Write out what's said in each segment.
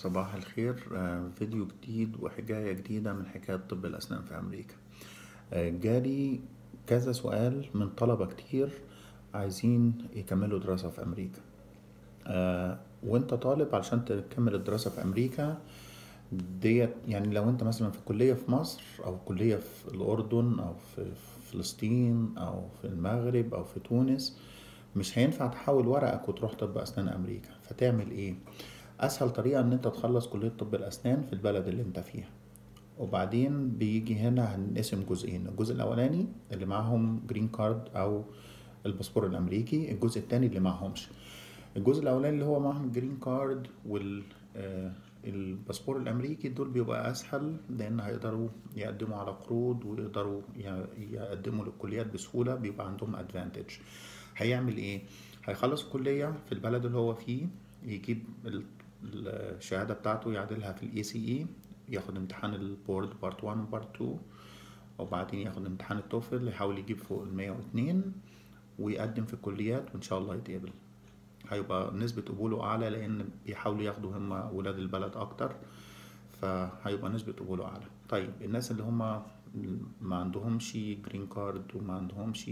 صباح الخير آه، فيديو جديد وحكاية جديدة من حكاية طب الأسنان في أمريكا آه، جالي كذا سؤال من طلبة كتير عايزين يكملوا دراسة في أمريكا آه، وانت طالب علشان تكمل الدراسة في أمريكا ديت يعني لو انت مثلا في كلية في مصر أو كلية في الأردن أو في فلسطين أو في المغرب أو في تونس مش هينفع تحول ورقك وتروح طب أسنان أمريكا فتعمل إيه؟ أسهل طريقة إن أنت تخلص كلية طب الأسنان في البلد اللي أنت فيها وبعدين بيجي هنا هنقسم جزئين الجزء الأولاني اللي معاهم جرين كارد أو الباسبور الأمريكي الجزء التاني اللي معهمش الجزء الأولاني اللي هو معاهم الجرين كارد وال آه، الباسبور الأمريكي دول بيبقى أسهل لأن هيقدروا يقدموا على قروض ويقدروا ي- يقدموا للكليات بسهولة بيبقى عندهم أدفانتج هيعمل إيه؟ هيخلص الكلية في البلد اللي هو فيه يجيب ال- الشهادة بتاعته يعدلها في الاي سي اي ياخد امتحان البورد بارت 1 وبارت 2 وبعدين ياخد امتحان التوفل يحاول يجيب فوق ال 102 ويقدم في الكليات وان شاء الله يتقبل هيبقى نسبة قبوله أعلى لأن بيحاولوا ياخدوا هم ولاد البلد أكتر فهيبقى نسبة قبوله أعلى طيب الناس اللي هم ما عندهمش جرين كارد وما عندهمش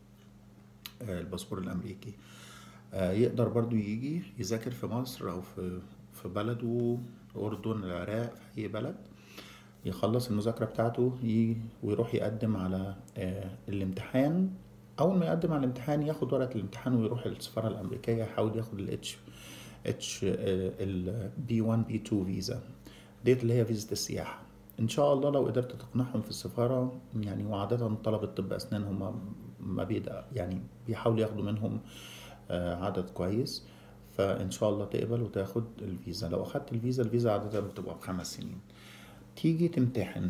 آه، الباسبور الأمريكي آه، يقدر برضو يجي يذاكر في مصر أو في في بلده الأردن العراق في أي بلد يخلص المذاكرة بتاعته يجي ويروح يقدم على آه، الامتحان أول ما يقدم على الامتحان ياخد ورقة الامتحان ويروح السفارة الأمريكية يحاول ياخد ال H H ال B1 B2 فيزا ديت اللي هي فيزا السياحة إن شاء الله لو قدرت تقنعهم في السفارة يعني وعادة طلبة طب أسنان هم ما بيدا يعني بيحاولوا ياخدوا منهم آه، عدد كويس فإن شاء الله تقبل وتاخد الفيزا لو أخدت الفيزا الفيزا عادة بتبقى بخمس سنين تيجي تمتحن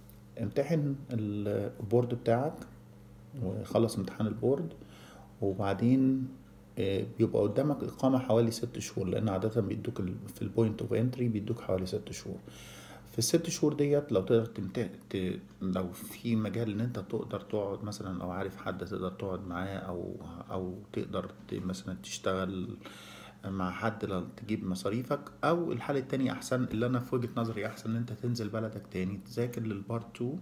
امتحن البورد بتاعك وخلص امتحان البورد وبعدين آه، بيبقى قدامك إقامة حوالي ست شهور لأن عادة بيدوك ال- في البوينت اوف انتري بيدوك حوالي ست شهور في الست شهور ديت لو تقدر تمت... ت... لو في مجال ان انت تقدر تقعد مثلا او عارف حد تقدر تقعد معاه او او تقدر ت... مثلا تشتغل مع حد ل- تجيب مصاريفك او الحل التاني احسن اللي انا في وجهة نظري احسن ان انت تنزل بلدك تاني تذاكر للبارت 2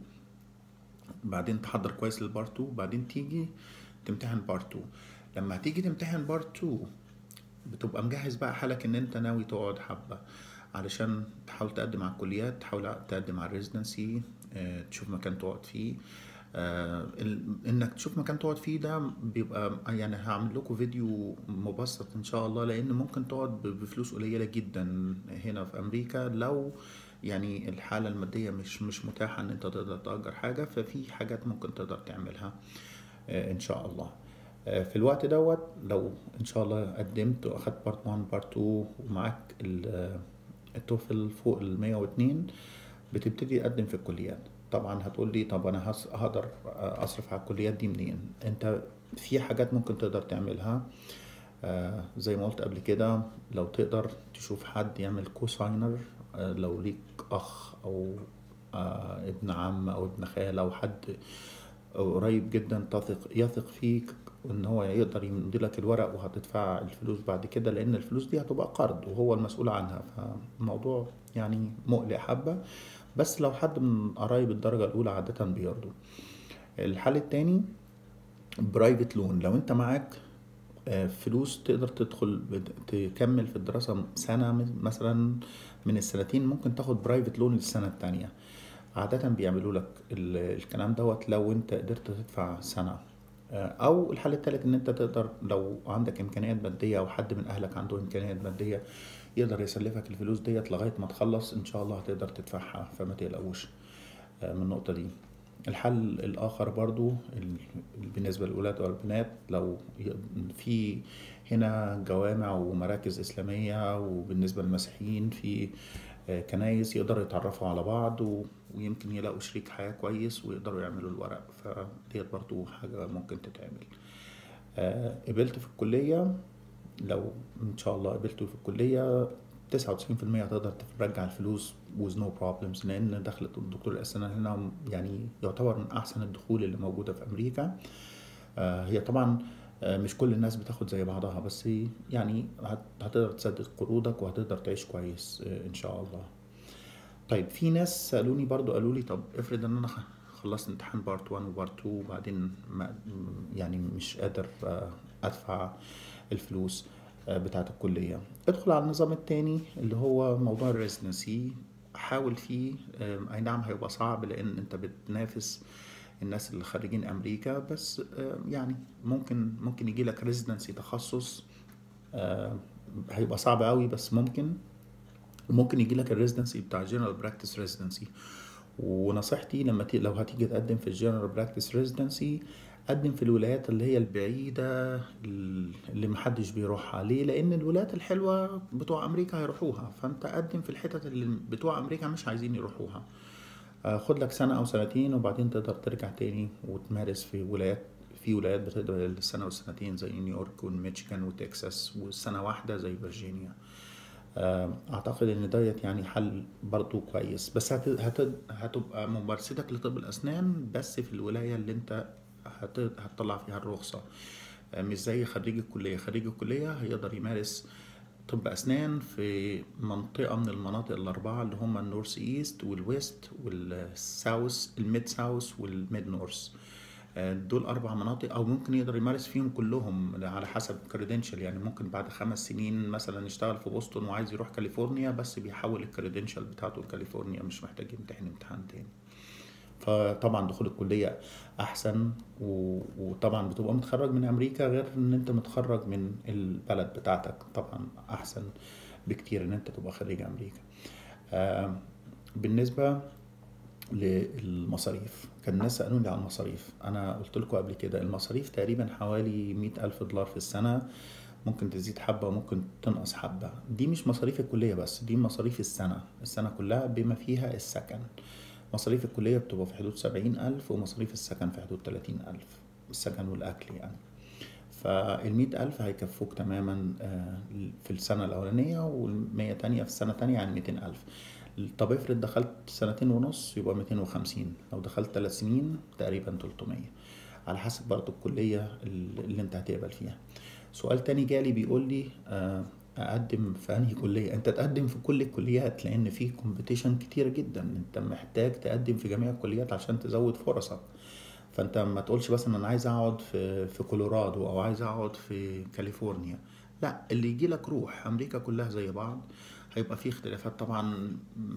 بعدين تحضر كويس للبارت 2 بعدين تيجي تمتحن بارت 2 لما تيجي تمتحن بارت 2 بتبقى مجهز بقى حالك ان انت ناوي تقعد حبة علشان تحاول تقدم على الكليات تحاول تقدم على الريزيدنسي تشوف مكان تقعد فيه آه، ال- انك تشوف مكان تقعد فيه ده بيبقى يعني هعمل لكم فيديو مبسط ان شاء الله لان ممكن تقعد ب- بفلوس قليلة جدا هنا في امريكا لو يعني الحالة المادية مش مش متاحة ان انت تقدر تأجر حاجة ففي حاجات ممكن تقدر تعملها آه، ان شاء الله آه، في الوقت دوت لو ان شاء الله قدمت واخدت بارت 1 بارت 2 ومعاك ال- آه، التوفل فوق ال 102 بتبتدي تقدم في الكليات طبعا هتقول لي طب انا هص- هقدر اصرف على الكليات دي منين انت في حاجات ممكن تقدر تعملها آه، زي ما قلت قبل كده لو تقدر تشوف حد يعمل كوساينر آه، لو ليك اخ او آه، ابن عم او ابن خال او حد قريب جدا تثق يثق فيك ان هو يقدر يمضي لك الورق وهتدفع الفلوس بعد كده لان الفلوس دي هتبقى قرض وهو المسؤول عنها فالموضوع يعني مقلق حبة بس لو حد من قرايب الدرجة الأولى عادة بيرضوا الحل التاني برايفت لون لو انت معاك آه، فلوس تقدر تدخل بد- تكمل في الدراسة سنة من- مثلا من السنتين ممكن تاخد برايفت لون للسنة التانية عادة بيعملوا لك ال- الكلام دوت لو انت قدرت تدفع سنة آه، او الحل التالت ان انت تقدر لو عندك امكانيات مادية او حد من اهلك عنده امكانيات مادية يقدر يسلفك الفلوس ديت لغاية ما تخلص ان شاء الله هتقدر تدفعها فما تقلقوش آه، من النقطة دي الحل الآخر برضو ال- بالنسبة للولاد والبنات لو ي- في هنا جوامع ومراكز إسلامية وبالنسبة للمسيحيين في آه، كنايس يقدروا يتعرفوا على بعض و- ويمكن يلاقوا شريك حياة كويس ويقدروا يعملوا الورق فديت برضو حاجة ممكن تتعمل آه، قبلت في الكلية لو ان شاء الله قبلته في الكلية 99% هتقدر ترجع الفلوس with no problems لان دخلة الدكتور الاسنان هنا يعني يعتبر من احسن الدخول اللي موجودة في امريكا آه، هي طبعا آه، مش كل الناس بتاخد زي بعضها بس يعني هت- هتقدر تسدد قروضك وهتقدر تعيش كويس آه، ان شاء الله طيب في ناس سألوني برضو قالوا لي طب افرض ان انا خ- خلصت امتحان بارت 1 وبارت 2 وبعدين ما يعني مش قادر آه، ادفع الفلوس آه، بتاعة الكلية ادخل على النظام التاني اللي هو موضوع الريزنسي حاول فيه آه، اي نعم هيبقى صعب لان انت بتنافس الناس اللي خارجين امريكا بس آه، يعني ممكن ممكن يجي لك ريزيدنسي تخصص آه، هيبقى صعب قوي بس ممكن وممكن يجي لك الريزدنسي بتاع جنرال براكتس ريزدنسي ونصيحتي لما ت... لو هتيجي تقدم في الجنرال براكتس ريزدنسي قدم في الولايات اللي هي البعيدة اللي محدش بيروحها ليه؟ لأن الولايات الحلوة بتوع أمريكا هيروحوها فأنت قدم في الحتت اللي بتوع أمريكا مش عايزين يروحوها آه، خد لك سنة أو سنتين وبعدين تقدر ترجع تاني وتمارس في ولايات في ولايات بتقدر السنة والسنتين زي نيويورك وميشيغان وتكساس والسنة واحدة زي فيرجينيا آه، اعتقد ان ديت يعني حل برضو كويس بس هت... هت... هتبقى ممارستك لطب الاسنان بس في الولايه اللي انت هت... هتطلع فيها الرخصه آه، مش زي خريج الكليه خريج الكليه هيقدر يمارس طب اسنان في منطقه من المناطق الاربعه اللي هم النورث ايست والويست والساوث الميد ساوث والميد نورث آه، دول اربع مناطق او ممكن يقدر يمارس فيهم كلهم على حسب كريدنشال يعني ممكن بعد خمس سنين مثلا يشتغل في بوسطن وعايز يروح كاليفورنيا بس بيحول الكريدنشال بتاعته لكاليفورنيا مش محتاج يمتحن امتحان تاني فطبعا دخول الكلية أحسن و... وطبعا بتبقى متخرج من أمريكا غير إن أنت متخرج من البلد بتاعتك طبعا أحسن بكتير إن أنت تبقى خريج أمريكا آه بالنسبة للمصاريف كان الناس سألوني عن المصاريف أنا قلت لكم قبل كده المصاريف تقريبا حوالي مئة ألف دولار في السنة ممكن تزيد حبة وممكن تنقص حبة دي مش مصاريف الكلية بس دي مصاريف السنة السنة كلها بما فيها السكن مصاريف الكلية بتبقى في حدود سبعين ألف ومصاريف السكن في حدود تلاتين ألف السكن والأكل يعني فالمئة ألف هيكفوك تماما آه، في السنة الأولانية والمية تانية في السنة التانية يعني ميتين ألف طب افرض دخلت سنتين ونص يبقى ميتين وخمسين لو دخلت ثلاث سنين تقريبا تلتمية على حسب برضو الكلية اللي انت هتقبل فيها سؤال تاني جالي بيقول لي آه، اقدم في انهي كليه انت تقدم في كل الكليات لان في كومبيتيشن كتير جدا انت محتاج تقدم في جميع الكليات عشان تزود فرصك فانت ما تقولش بس انا عايز اقعد في في كولورادو او عايز اقعد في كاليفورنيا لا اللي يجي لك روح امريكا كلها زي بعض هيبقى في اختلافات طبعا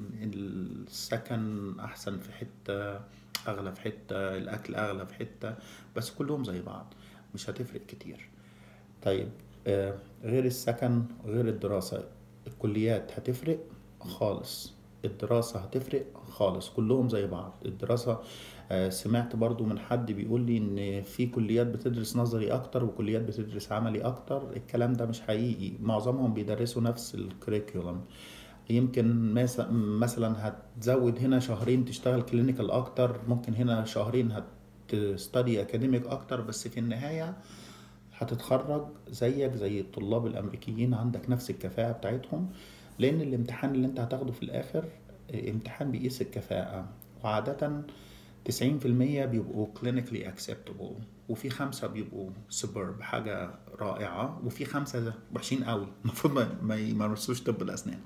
السكن احسن في حته اغلى في حته الاكل اغلى في حته بس كلهم زي بعض مش هتفرق كتير طيب آه، غير السكن غير الدراسة الكليات هتفرق خالص الدراسة هتفرق خالص كلهم زي بعض الدراسة آه، سمعت برضو من حد بيقول لي ان في كليات بتدرس نظري اكتر وكليات بتدرس عملي اكتر الكلام ده مش حقيقي معظمهم بيدرسوا نفس الكريكولم يمكن مس- مثلا هتزود هنا شهرين تشتغل كلينيكال اكتر ممكن هنا شهرين هتستدي اكاديميك اكتر بس في النهاية هتتخرج زيك زي الطلاب الامريكيين عندك نفس الكفاءة بتاعتهم لان الامتحان اللي انت هتاخده في الاخر اه، امتحان بيقيس الكفاءة وعادة 90% بيبقوا clinically acceptable وفي خمسة بيبقوا superb حاجة رائعة وفي خمسة وحشين قوي المفروض ما, ما يمارسوش طب الأسنان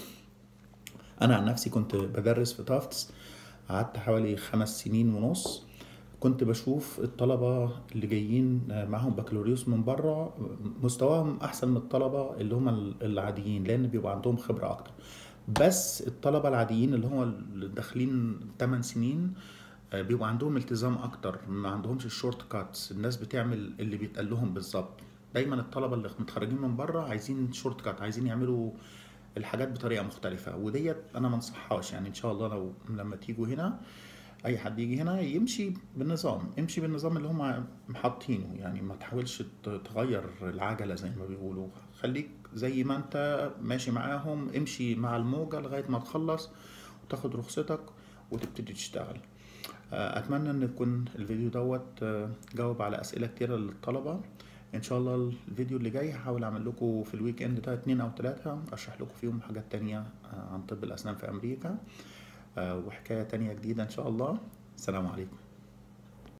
أنا عن نفسي كنت بدرس في تافتس قعدت حوالي خمس سنين ونص كنت بشوف الطلبة اللي جايين معاهم بكالوريوس من بره مستواهم أحسن من الطلبة اللي هم العاديين لأن بيبقى عندهم خبرة أكتر بس الطلبة العاديين اللي هم اللي داخلين 8 سنين آه، بيبقى عندهم التزام أكتر ما عندهمش الشورت كاتس الناس بتعمل اللي بيتقال لهم بالظبط دايما الطلبة اللي متخرجين من بره عايزين شورت كات عايزين يعملوا الحاجات بطريقة مختلفة وديت أنا ما انصحهاش يعني إن شاء الله لو لما تيجوا هنا اي حد يجي هنا يمشي بالنظام امشي بالنظام اللي هم محاطينه يعني ما تحاولش ت- تغير العجلة زي ما بيقولوا خليك زي ما انت ماشي معاهم امشي مع الموجة لغاية ما تخلص وتاخد رخصتك وتبتدي تشتغل آه، اتمنى ان يكون الفيديو دوت آه، جاوب على اسئلة كتيرة للطلبة ان شاء الله الفيديو اللي جاي هحاول اعمل لكم في الويك اند ده اتنين او تلاتة اشرح لكم فيهم حاجات تانية آه، عن طب الاسنان في امريكا آه، وحكاية تانية جديدة إن شاء الله السلام عليكم